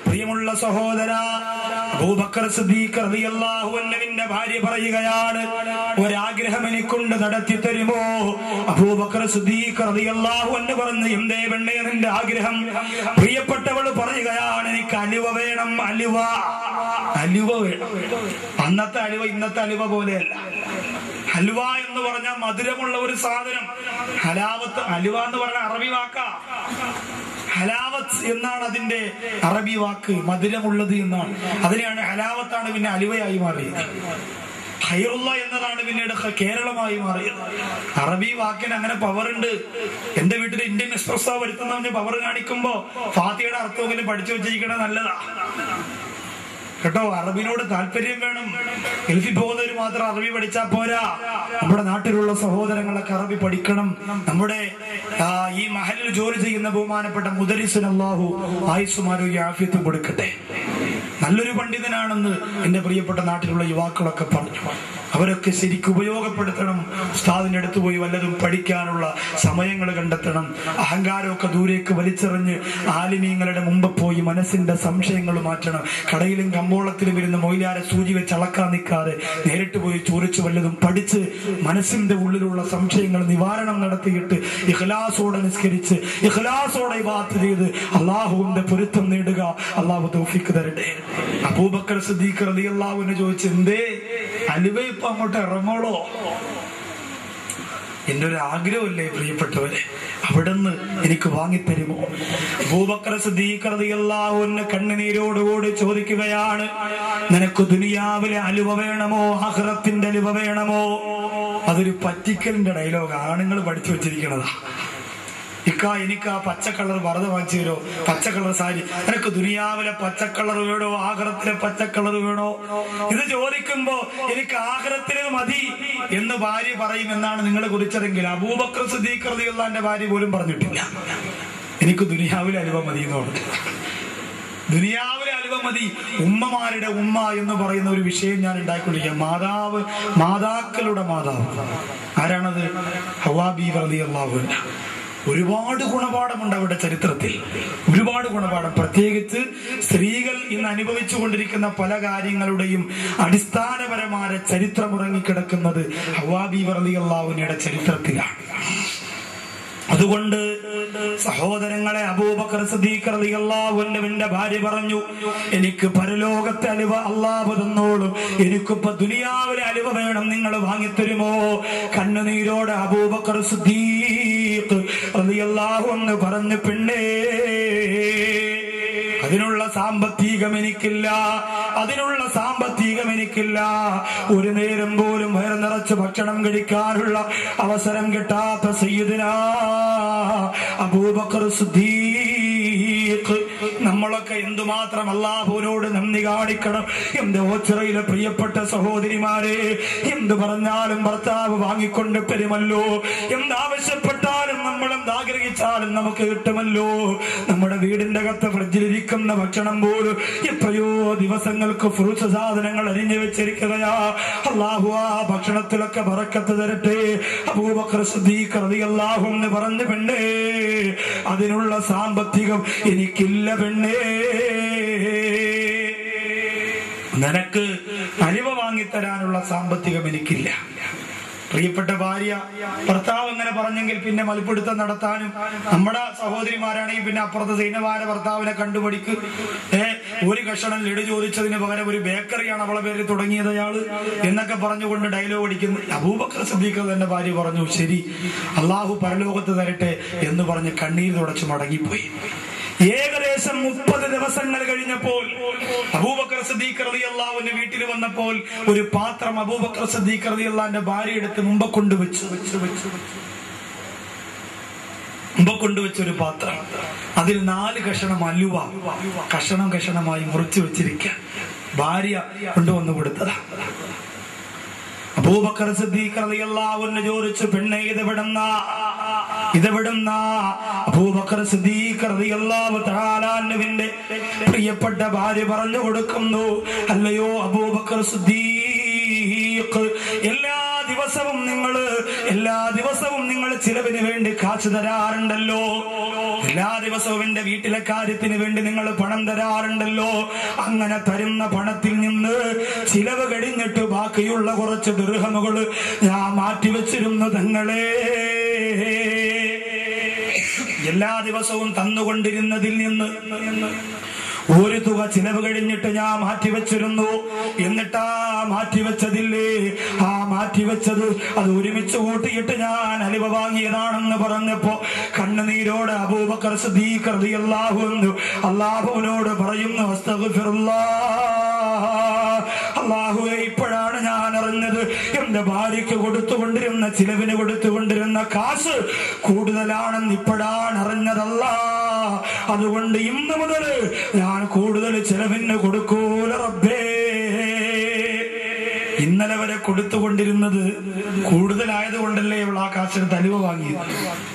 പ്രിയമുള്ള സഹോദര അബൂബക്കർ സിദ്ദീഖ് റളിയല്ലാഹു അൻഹുവിന്റെ ഭാര്യ പറയുകയാണ് ഒരാഗ്രഹം എനിക്കൊണ്ട് നടത്തി തരുമോ അബൂബക്കർ സിദ്ദീഖ് റളിയല്ലാഹു അൻഹു പറഞ്ഞു എന്തേ പെണ്ണേ നിന്റെ ആഗ്രഹം പ്രിയപ്പെട്ടവള് പറയുകയാണ് എനിക്ക് അലുവ വേണം അലുവ അലുവ വേണം അന്നത്തെ അലുവ ഇന്നത്തെ അലുവ പോലെയല്ല ഹലുവ എന്ന് പറഞ്ഞാൽ മധുരമുള്ള ഒരു സാധനം ഹലാവത്ത് ഹലുവ എന്ന് പറഞ്ഞ അറബി വാക്കാ ഹലാവത്ത് എന്നാണ് അതിന്റെ അറബി വാക്ക് മധുരമുള്ളത് എന്നാണ് അതിനെയാണ് ഹലാവത്താണ് പിന്നെ അലുവയായി മാറിയത് ഹൈറുള്ള എന്നതാണ് പിന്നീട് ഹ- കേരളമായി മാറിയത് അറബി വാക്കിന് അങ്ങനെ പവർ ഉണ്ട് എന്റെ വീട്ടിൽ ഇന്ത്യൻ എക്സ്പ്രസ്സോ വരുത്തുന്ന പവർ കാണിക്കുമ്പോ ഫാത്തിയുടെ അർത്ഥമെങ്കിലും പഠിച്ചു വെച്ചിരിക്കണത് നല്ലതാ കേട്ടോ അറബിനോട് താല്പര്യം വേണം ഗൾഫിൽ പോകുന്നവർ മാത്രം അറബി പഠിച്ചാൽ പോരാ നമ്മുടെ നാട്ടിലുള്ള സഹോദരങ്ങളൊക്കെ അറബി പഠിക്കണം നമ്മുടെ ആ, ഈ മഹലിൽ ജോലി ചെയ്യുന്ന ബഹുമാനപ്പെട്ട മുദരിസിന് അള്ളാഹു ആയുസ്സുമാരോഗ്യ ആഫ്യത്തും കൊടുക്കട്ടെ നല്ലൊരു പണ്ഡിതനാണെന്ന് എന്റെ പ്രിയപ്പെട്ട നാട്ടിലുള്ള യുവാക്കളൊക്കെ പറഞ്ഞു അവരൊക്കെ ശരിക്കും ഉപയോഗപ്പെടുത്തണം ഉസ്താദിന്റെ അടുത്ത് പോയി വല്ലതും പഠിക്കാനുള്ള സമയങ്ങൾ കണ്ടെത്തണം അഹങ്കാരമൊക്കെ ദൂരേക്ക് വലിച്ചെറിഞ്ഞ് ആലിമീങ്ങളുടെ മുമ്പ് പോയി മനസ്സിന്റെ സംശയങ്ങൾ മാറ്റണം കടയിലും കമ്പോളത്തിലും ഇരുന്ന് മൊയിലാരെ സൂചി വെച്ച് അളക്കാൻ നിൽക്കാതെ നേരിട്ട് പോയി ചോദിച്ച് വല്ലതും പഠിച്ച് മനസ്സിന്റെ ഉള്ളിലുള്ള സംശയങ്ങൾ നിവാരണം നടത്തിയിട്ട് ഇഖ്ലാസോടെ നിസ്കരിച്ച് ഇഖ്ലാസോടെ ഇബാത്ത് ചെയ്ത് അള്ളാഹുവിന്റെ പൊരുത്തം നേടുക അള്ളാഹു തൗഫീക്ക് തരട്ടെ അബൂബക്കർ സിദ്ദീഖ് റളിയല്ലാഹുവിനെ ചോദിച്ചു എന്തേ അലുവ ഇപ്പൊ അങ്ങോട്ട് ഇറങ്ങോളോ എന്റെ ഒരു ആഗ്രഹമല്ലേ പ്രിയപ്പെട്ടവരെ അവിടുന്ന് എനിക്ക് വാങ്ങിത്തരുമോ അബൂബക്കർ സിദ്ദീഖ് റളിയല്ലാഹുവിന് കണ്ണുനീരോടുകൂടി ചോദിക്കുകയാണ് നിനക്ക് ദുനിയാവിലെ അലുവ വേണമോ ആഖിറത്തിന്റെ അലുവ വേണമോ അതൊരു പറ്റിക്കലിന്റെ ഡയലോഗ് ആണുങ്ങൾ പഠിച്ചു വെച്ചിരിക്കണതാ ഇക്ക എനിക്ക് ആ പച്ച കളർ വറുത വാങ്ങിച്ചു തരോ പച്ച കളർ സാരി നിനക്ക് ദുനിയാവിലെ പച്ച കളർ വേണോ ആഗ്രഹത്തിലെ പച്ച കളർ വേണോ ഇത് ചോദിക്കുമ്പോ എനിക്ക് ആഗ്രഹത്തില് മതി എന്ന് ഭാര്യ പറയും എന്നാണ് നിങ്ങൾ കുറിച്ചതെങ്കിൽ അബൂബക്കർ സിദ്ദീഖ് റളിയല്ലാഹുവിന്റെ ഭാര്യ പോലും പറഞ്ഞിട്ടില്ല എനിക്ക് ദുനിയാവിലെ അനുഭവം മതി എന്ന് പറഞ്ഞു ദുനിയാവിലെ അലുവ മതി ഉമ്മമാരുടെ ഉമ്മ എന്ന് പറയുന്ന ഒരു വിഷയം ഞാൻ ഉണ്ടായിക്കൊണ്ടിരിക്കുക മാതാവ് മാതാക്കളുടെ മാതാവ് ആരാണത് ഹവാബി റളിയല്ലാഹു അൻഹ ഒരുപാട് ഗുണപാഠമുണ്ട് അവരുടെ ചരിത്രത്തിൽ ഒരുപാട് ഗുണപാഠം പ്രത്യേകിച്ച് സ്ത്രീകൾ ഇന്ന് അനുഭവിച്ചു കൊണ്ടിരിക്കുന്ന പല കാര്യങ്ങളുടെയും അടിസ്ഥാനപരമായ ചരിത്രം ഉറങ്ങിക്കിടക്കുന്നത് ഹവാബി റളിയല്ലാഹുവിനയുടെ ചരിത്രത്തിലാണ് അതുകൊണ്ട് സഹോദരങ്ങളെ അബൂബക്കർ സിദ്ദീഖ് റളിയല്ലാഹു അൻഹുവിന്റെ ഭാര്യ പറഞ്ഞു എനിക്ക് പരലോകത്തെ അലുവ അള്ളാഹു തന്നോളും എനിക്കിപ്പോ ദുനിയാവിലെ അലുവ വേണം നിങ്ങൾ വാങ്ങിത്തരുമോ കണ്ണുനീരോടെ അബൂബക്കർ സിദ്ദീഖ് റളിയല്ലാഹു അൻഹു പറഞ്ഞു പെണ്ണേ അതിനുള്ള സാമ്പത്തികം എനിക്കില്ല അതിനുള്ള സാമ്പത്തികം എനിക്കില്ല ഒരു നേരം പോലും വയറ് നിറച്ച് ഭക്ഷണം കഴിക്കാനുള്ള അവസരം കിട്ടാത്ത സയ്യിദിന അബൂബക്കർ സിദ്ദീഖ് നമ്മളൊക്കെ എന്തുമാത്രം അള്ളാഹുവിനോട് നന്ദി കാണിക്കണം എന്റെ ഓച്ചിറയിലെ പ്രിയപ്പെട്ട സഹോദരിമാരെ എന്ത് പറഞ്ഞാലും ഭർത്താവ് വാങ്ങിക്കൊണ്ട് തരുമല്ലോ എന്താവശ്യപ്പെട്ടാലും നമ്മൾ എന്താഗ്രഹിച്ചാലും നമുക്ക് കിട്ടുമല്ലോ നമ്മുടെ വീടിന്റെ അകത്ത് ഫ്രിഡ്ജിലിരിക്കുന്ന ഭക്ഷണം പോലും എത്രയോ ദിവസങ്ങൾക്ക് ഫ്രൂട്ട്സ് സാധനങ്ങൾ അരിഞ്ഞു വെച്ചിരിക്കുകയാ അള്ളാഹു ആ ഭക്ഷണത്തിലൊക്കെ പറക്കത്ത് തരട്ടെ അബൂബക്കർ സിദ്ദീഖ് റളിയല്ലാഹു എന്ന് പറഞ്ഞു പെണ്ണേ അതിനുള്ള സാമ്പത്തികം എനിക്കില്ല പെണ്ണേ നിനക്ക് അലിവ വാങ്ങിത്തരാനുള്ള സാമ്പത്തികം എനിക്കില്ല പ്രിയപ്പെട്ട ഭാര്യ ഭർത്താവ് അങ്ങനെ പറഞ്ഞെങ്കിൽ പിന്നെ മൽപ്പിടുത്തം നടത്താനും നമ്മുടെ സഹോദരിമാരാണെങ്കിൽ പിന്നെ അപ്പുറത്തെ സൈനവാര ഭർത്താവിനെ കണ്ടുപടിക്ക് ഏ ഒരു കഷണം ലഡു ചോദിച്ചതിന് പകരം ഒരു ബേക്കറിയാണ് അവളെ പേരിൽ തുടങ്ങിയത് അയാള് എന്നൊക്കെ പറഞ്ഞുകൊണ്ട് ഡയലോഗ് അടിക്കുന്നു അബൂബക്കർ സിദ്ദീഖ് തന്നെ ഭാര്യ പറഞ്ഞു ശരി അള്ളാഹു പരലോകത്ത് തരട്ടെ എന്ന് പറഞ്ഞ് കണ്ണീർ തുടച്ച് മടങ്ങിപ്പോയി ഏകദേശം മുപ്പത് ദിവസങ്ങൾ കഴിഞ്ഞപ്പോൾ അബൂബക്കർ സദീഖ് റളിയല്ലാഹുവിന്റെ വീട്ടിൽ വന്നപ്പോൾ ഒരു പാത്രം അബൂബക്കർ സദീഖ് റളിയല്ലാഹുവിന്റെ ഭാര്യ എടുത്ത് മുമ്പ് കൊണ്ടുവച്ചു മുമ്പ് കൊണ്ടുവച്ച ഒരു പാത്രം അതിൽ നാല് കഷണം അലുവ കഷണം കഷണമായി മുറിച്ചു വെച്ചിരിക്കുക ഭാര്യ കൊണ്ടുവന്നു കൊടുത്തതാ അബൂബക്കർ സിദ്ദീഖ് റളിയല്ലാഹു അൻഹു ചോദിച്ചു പെണ്ണെ ഇതെവിടുന്ന ഇതെവിടുന്ന അബൂബക്കർ സിദ്ദീഖ് റളിയല്ലാഹു തആല അൻഹുവിന്റെ പ്രിയപ്പെട്ട ഭാര്യ പറഞ്ഞു കൊടുക്കുന്നു അല്ലയോ അബൂബക്കർ സിദ്ദീഖ് എല്ലാ ദിവസവും നിങ്ങൾ എല്ലാ ദിവസവും നിങ്ങൾ ചിലവിന് വേണ്ടി കാശ് കാശ് തരാറുണ്ടല്ലോ എല്ലാ ദിവസവും എന്റെ വീട്ടിലെ കാര്യത്തിന് വേണ്ടി നിങ്ങൾ പണം തരാറുണ്ടല്ലോ അങ്ങനെ തരുന്ന പണത്തിൽ നിന്ന് ചിലവ് കഴിഞ്ഞിട്ട് ബാക്കിയുള്ള കുറച്ച് ദീർഘമുകൾ ഞാൻ മാറ്റിവെച്ചിരുന്നു തങ്ങളെ എല്ലാ ദിവസവും തന്നുകൊണ്ടിരുന്നതിൽ നിന്ന് ഒരു തുക ചിലവ് കഴിഞ്ഞിട്ട് ഞാൻ മാറ്റിവെച്ചിരുന്നു എന്നിട്ടാ മാറ്റിവെച്ചതില്ലേ ആ മാറ്റിവെച്ചത് അത് ഒരുമിച്ച് കൂട്ടിയിട്ട് ഞാൻ അലിവ വാങ്ങിയതാണെന്ന് പറഞ്ഞപ്പോ കണ്ണുനീരോട് അബൂബക്കർ സിദ്ദീഖ് റളിയല്ലാഹു അൻഹു അള്ളാഹുവിനോട് പറയുന്നു അള്ളാഹുവെ ഇപ്പോഴാണ് ഞാൻ അറിഞ്ഞത് എന്റെ ഭാര്യയ്ക്ക് കൊടുത്തുകൊണ്ടിരുന്ന ചിലവിന് കൊടുത്തുകൊണ്ടിരുന്ന കാശ് കൂടുതലാണെന്ന് ഇപ്പോഴാണ് അറിഞ്ഞതല്ല അതുകൊണ്ട് ഇന്ന് മുതൽ ഞാൻ കൂടുതൽ ചിലവിന് കൊടുക്കൂല റബ്ബേ ഇന്നലെ വരെ കൊടുത്തുകൊണ്ടിരുന്നത് കൂടുതലായത് കൊണ്ടല്ലേ ഇവൾ ആ കാശിന് തലിവ് വാങ്ങിയത്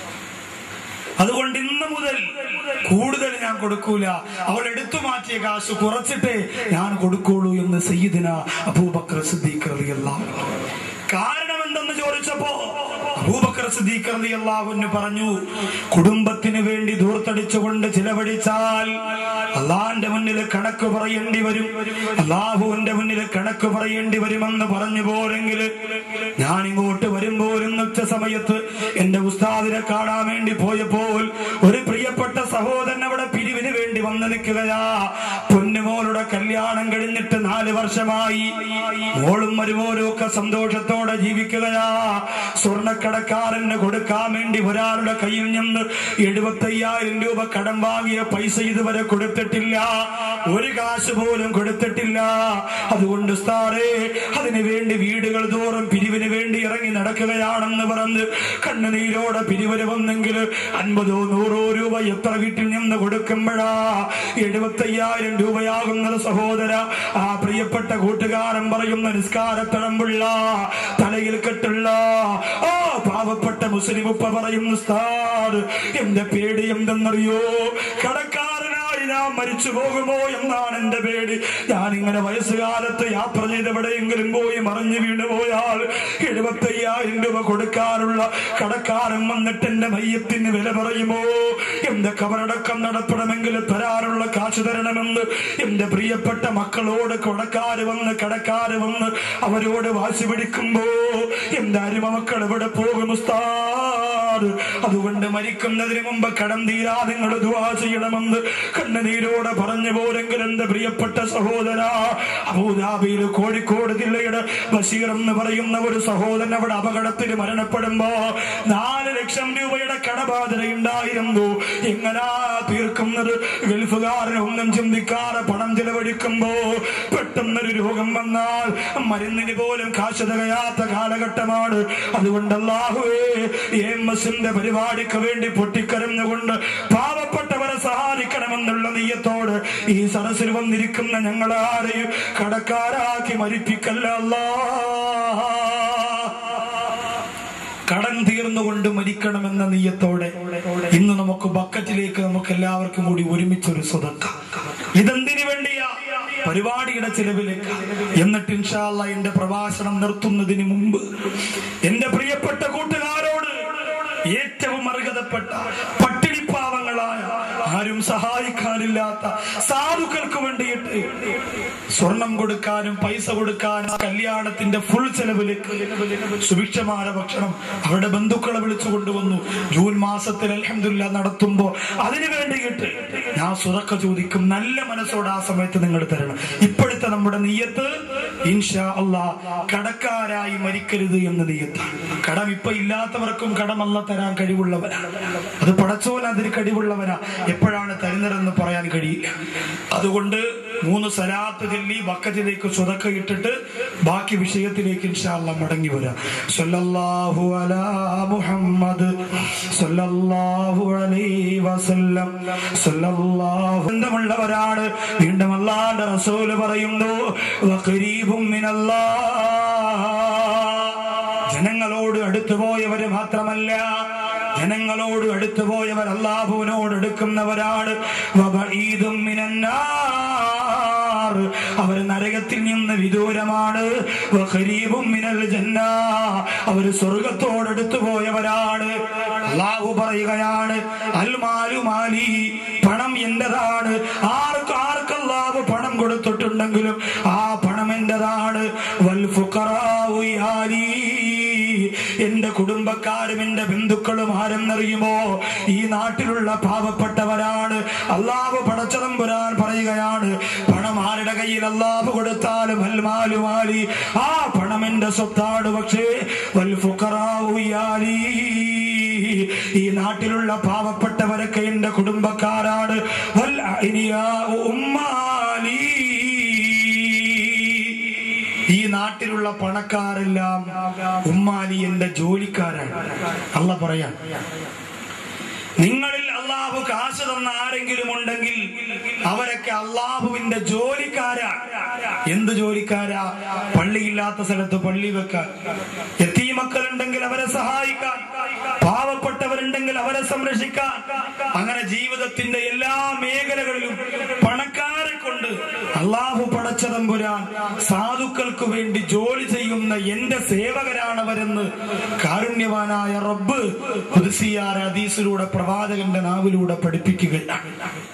അതുകൊണ്ട് ഇന്ന് മുതൽ കൂടുതൽ ഞാൻ കൊടുക്കൂല അവൾ എടുത്തു മാറ്റിയ കാശ് കുറച്ചിട്ടേ ഞാൻ കൊടുക്കുള്ളൂ എന്ന് സയ്യിദിന അബൂബക്കർ സിദ്ദീഖ് റളിയല്ലാഹു അൻഹു. കാരണം എന്തെന്ന് ചോദിച്ചപ്പോ അബൂബക്കർ സിദ്ദീഖ് റളിയല്ലാഹു അൻഹു പറഞ്ഞു കുടുംബത്തിന് വേണ്ടി ദൂർത്തടിച്ചുകൊണ്ട് ചിലവഴിച്ചാൽ അള്ളാന്റെ മുന്നിൽ കണക്ക് പറയേണ്ടി വരും അള്ളാഹുവിന്റെ മുന്നിൽ കണക്ക് പറയേണ്ടി വരുമെന്ന് പറഞ്ഞു പോരെങ്കിൽ ഞാൻ ഇങ്ങോട്ട് വരുമ്പോൾ ഇന്നത്തെ സമയത്ത് എന്റെ ഉസ്താദിനെ കാണാൻ വേണ്ടി പോയപ്പോൾ ഒരു പ്രിയപ്പെട്ട സഹോദരൻ അവിടെ പിരിവിന് വേണ്ടി വന്നു നിൽക്കുകയാ പൊന്നുമോളുടെ കല്യാണം കഴിഞ്ഞിട്ട് നാല് വർഷമായി മോളും മരുമോനും ഒക്കെ സന്തോഷത്തോടെ ജീവിക്കുകയാ സ്വർണ്ണക്കടക്കാരന് കൊടുക്കാൻ വേണ്ടി ഒരാളുടെ കയ്യിൽ നിന്ന് എഴുപത്തയ്യായിരം രൂപ കടം വാങ്ങിയ പൈസ ഇതുവരെ കൊടുത്തിട്ടില്ല ഒരു കാശ് പോലും കൊടുത്തിട്ടില്ല അതുകൊണ്ട് സ്ഥാറേ അതിനു വേണ്ടി വീടുകൾ തോറും പിരിവിന് വേണ്ടി ഇറങ്ങി നടക്കുകയാണെന്ന് പറഞ്ഞ് കണ്ണുനീരോടെ പിരിവിന് വന്നെങ്കിൽ അൻപതോ നൂറോ രൂപ എത്ര വീട്ടിൽ നിന്ന് കൊടുക്കുമ്പോഴാ എഴുപത്തയ്യായിരം രൂപയാകുന്നത് സഹോദര ആ പ്രിയപ്പെട്ട കൂട്ടുകാരൻ പറയുന്ന നിസ്കാരത്തഴമ്പുള്ള തലയിൽ കെട്ടുള്ള ആ പാവപ്പെട്ട മുസ്ലിം ഉപ്പ പറയുന്ന സ്ഥാർ എന്റെ പേടി എന്തെന്നറിയോ കടക്കാരനായി ഞാൻ മരിച്ചു പോകുമോ എന്നാണ് എന്റെ പേടി ഞാൻ ഇങ്ങനെ വയസ്സുകാലത്ത് യാത്ര ചെയ്ത് എവിടെയെങ്കിലും പോയി മറിഞ്ഞു വീണു പോയാൽ എഴുപത്തയ്യായിരം രൂപ കൊടുക്കാനുള്ള കടക്കാരൻ വന്നിട്ട് എന്റെ മയ്യത്തിന് വില പറയുമോ എന്റെ കബറടക്കം നടത്തണമെങ്കിൽ തരാനുള്ള കാശ് തരണമെന്ന് എന്റെ പ്രിയപ്പെട്ട മക്കളോട് കൊടക്കാര് വന്ന് കടക്കാര് വന്ന് അവരോട് വാശി പിടിക്കുമ്പോ എന്റെ അരുമ മക്കൾ എവിടെ പോകും ഉസ്താദ് അതുകൊണ്ട് മരിക്കുന്നതിന് മുമ്പ് കടം തീരാ നിങ്ങൾ ദുവാ ചെയ്യണമെന്ന് കണ്ണുനീരോടെ പറഞ്ഞു പോരെങ്കിൽ എന്റെ പ്രിയപ്പെട്ട സഹോദര അബൂദാബിയിൽ കോഴിക്കോട് ജില്ലയുടെ ബഷീർ എന്ന് പറയുന്ന ഒരു സഹോദരൻ അവിടെ അപകടത്തിൽ മരണപ്പെടുമ്പോ നാല് ലക്ഷം രൂപയുടെ കടബാധ്യത ഉണ്ടായിരുന്നു എങ്ങനാ തീർക്കുന്നത് ഗൾഫുകാരൻ ഒന്നും ചിന്തിക്കാതെ പണം ചെലവഴിക്കുമ്പോ പെട്ടെന്നൊരു രോഗം വന്നാൽ മരുന്നിന് പോലും കാശ് തികയാത്ത കാലഘട്ടമാണ് അതുകൊണ്ട് അല്ലാഹുവേ എം എസിന്റെ പരിപാടിക്ക് വേണ്ടി പൊട്ടിക്കരഞ്ഞുകൊണ്ട് പാവപ്പെട്ടവരെ സഹായിക്കണമെന്നുള്ള നീയത്തോട് ഈ സദസ്സിൽ വന്നിരിക്കുന്ന ഞങ്ങളാരെയും കടക്കാരാക്കി മരിപ്പിക്കല്ല അല്ലാ കടം തീർന്നുകൊണ്ട് മരിക്കണമെന്ന നീയത്തോടെ ഇന്ന് നമുക്ക് ബക്കറ്റിലേക്ക് നമുക്ക് എല്ലാവർക്കും കൂടി ഒരുമിച്ചൊരു സ്വതക്ക ഇതെന്തിനു വേണ്ടിയാ പരിപാടിയുടെ ചിലവിലേക്ക് എന്നിട്ട് ഇൻഷാല്ല എന്റെ പ്രഭാഷണം നിർത്തുന്നതിന് മുമ്പ് എന്റെ പ്രിയപ്പെട്ട കൂട്ടുകാരോട് ഏറ്റവും അർഹതപ്പെട്ട പട്ടിണിപ്പാവങ്ങളായ ആരും സഹായിക്കാനില്ലാത്ത സാധുക്കൾക്ക് വേണ്ടിയിട്ട് സ്വർണം കൊടുക്കാനും പൈസ കൊടുക്കാനും കല്യാണത്തിന്റെ ഫുൾ ചെലവിലേക്ക് സുഭിക്ഷമായ ഭക്ഷണം അവരുടെ ബന്ധുക്കളെ വിളിച്ചു കൊണ്ടുവന്നു ജൂൺ മാസത്തിൽ അലഹമില്ല നടത്തുമ്പോ അതിനു വേണ്ടിയിട്ട് ഞാൻ സുറക്ക ചോദിക്കും നല്ല മനസ്സോടെ ആ സമയത്ത് നിങ്ങൾ തരണം ഇപ്പോഴത്തെ നമ്മുടെ നീയത്ത് ഇൻഷാ അള്ളാ കടക്കാരായി മരിക്കരുത് എന്ന നീയത്താണ് കടം ഇപ്പൊ ഇല്ലാത്തവർക്കും കടമല്ല തരാൻ കഴിവുള്ളവനാ അത് പടച്ചോൻ അതിന് കഴിവുള്ളവനാ എപ്പോഴാണ് തരുന്നതെന്ന് പറയാൻ കഴിയില്ല അതുകൊണ്ട് മൂന്ന് സലാത്ത് ചൊല്ലി ബക്കറ്റിലേക്ക് സ്വതക്ക ഇട്ടിട്ട് ബാക്കി വിഷയത്തിലേക്ക് ഇൻഷാല്ല മടങ്ങി വരാം സല്ലല്ലാഹു അലാ മുഹമ്മദ് സല്ലല്ലാഹു അലൈഹി വസല്ലം സല്ലല്ലാഹു ബന്ധമുള്ളവരാണ് വീണ്ടും അല്ലാഹുവിന്റെ റസൂല് പറയുന്നു വഖരീബും മിനല്ലാഹ് ജനങ്ങളോട് അടുത്തുപോയവര് മാത്രമല്ല ജനങ്ങളോട് അടുത്തുപോയവർ അള്ളാഹുവിനോട് എടുക്കുന്നവരാണ് വബഈദും മിനന്നാർ. അവർ നരകത്തിൽ നിന്ന് വിദൂരമാണ് വഖരീബും മിനൽ ജന്ന അവർ സ്വർഗത്തോടടുത്തു പോയവരാണ് അള്ളാഹു പറയുകയാണ് അൽമാലു മാലി പണം എന്റേതാണ് ആർക്ക് ആർക്ക് അള്ളാഹു പണം കൊടുത്തിട്ടുണ്ടെങ്കിലും ആ പണം എന്റേതാണ് വൽ ഫുഖറാഉ യാലി എന്റെ കുടുംബക്കാരും എന്റെ ബന്ധുക്കളും ആരെന്നറിയുമോ ഈ നാട്ടിലുള്ള പാവപ്പെട്ടവരാണ് അള്ളാഹു പടച്ചതമ്പുരാൻ പറയുകയാണ് പണം ആരുടെ കയ്യിൽ അള്ളാഹു കൊടുത്താലും അൽമാലുമാലി ആ പണം എന്റെ സ്വത്താണ് പക്ഷേ വൽ ഫുഖറാഉ യാലി ഈ നാട്ടിലുള്ള പാവപ്പെട്ടവരൊക്കെ എന്റെ കുടുംബക്കാരാണ് വൽ അഅ്നിയാഉ ഉമ്മാലി ഈ നാട്ടിലുള്ള പണക്കാരെല്ലാം ഉമ്മാലി എന്റെ ജോലിക്കാരാണ് അല്ല പറയാം നിങ്ങളിൽ അള്ളാഹു കാശ് തന്ന ആരെങ്കിലും ഉണ്ടെങ്കിൽ അവരൊക്കെ അള്ളാഹുവിന്റെ ജോലിക്കാരാ എന്ത് ജോലിക്കാരാ പള്ളിയില്ലാത്ത സ്ഥലത്ത് പള്ളി വെക്കാൻ എത്തീ മക്കളുണ്ടെങ്കിൽ അവരെ സഹായിക്കാൻ പാവപ്പെട്ടവരുണ്ടെങ്കിൽ അവരെ സംരക്ഷിക്കാൻ അങ്ങനെ ജീവിതത്തിന്റെ എല്ലാ മേഖലകളിലും പണക്കാരെ കൊണ്ട് അള്ളാഹു പടച്ചതമ്പുരാൻ സാധുക്കൾക്ക് വേണ്ടി ജോലി ചെയ്യുന്ന എന്റെ സേവകരാണവരെന്ന് കാരുണ്യവാനായ റബ്ബ് ഹുദ്സിയാർ ഹദീസിലൂടെ പ്രവാചകന്റെ നാവിലൂടെ പഠിപ്പിക്കുകയാണ്